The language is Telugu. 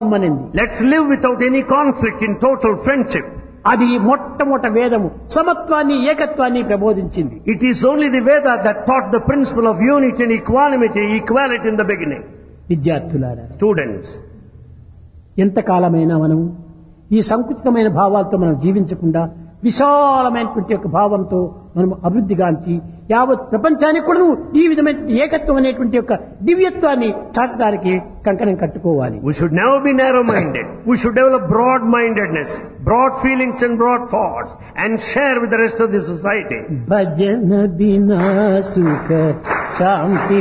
అమ్మనింది Let's live without any conflict in total friendship. అది మొట్టమొదట వేదము సమత్వాన్ని ఏకత్వాన్ని ప్రబోధించింది It is only the Veda that taught the principle of unity and equanimity, equality in the beginning. విద్యార్థులారా Students, ఎంతకాలమైనా మనం ఈ సంకుచితమైన భావాలతో మనం జీవించకుండా విశాలమైనటువంటి యొక్క భావంతో మనం అభివృద్ధిగాంచి యావత్ ప్రపంచానికి కూడా ఈ విధమైన ఏకత్వం అనేటువంటి యొక్క దివ్యత్వాన్ని చాటడానికి కంకణం కట్టుకోవాలి we should never be narrow-minded. We should develop broad-mindedness, broad feelings and broad thoughts and share with the rest of the society. భజన బినా సుఖ శాంతి